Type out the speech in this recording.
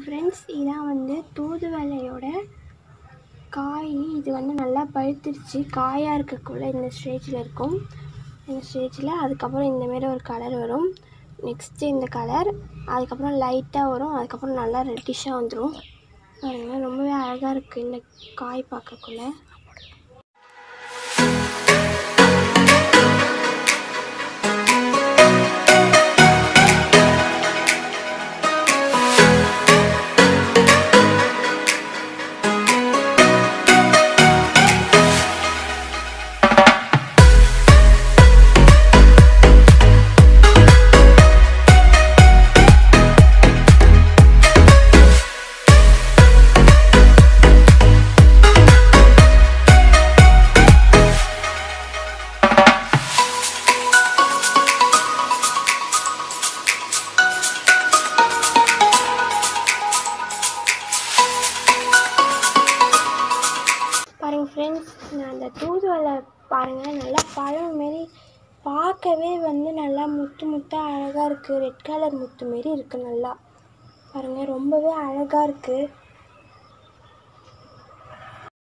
friends இதான் வந்து தூதுவளையோட காய் இது வந்து நல்லா பழுத்துருச்சு காயாக இருக்கக்குள்ள இந்த ஸ்டேஜில் இருக்கும் இந்த ஸ்டேஜில் அதுக்கப்புறம் இந்தமாரி ஒரு கலர் வரும் நெக்ஸ்ட்டு இந்த கலர் அதுக்கப்புறம் லைட்டாக வரும் அதுக்கப்புறம் நல்லா ரெட்டிஷாக வந்துடும் பாருங்கள் ரொம்பவே அழகாக இருக்குது இந்த காய் பார்க்கக்குள்ள பாருங்கள் ஃப்ரெண்ட்ஸ் நான் அந்த தூதுவளை பாருங்கள் நல்லா பழம் மாரி பார்க்கவே வந்து நல்லா முத்து முத்தாக அழகாக இருக்குது ரெட் கலர் முத்து மாரி இருக்குது நல்லா பாருங்கள் ரொம்பவே அழகாக இருக்குது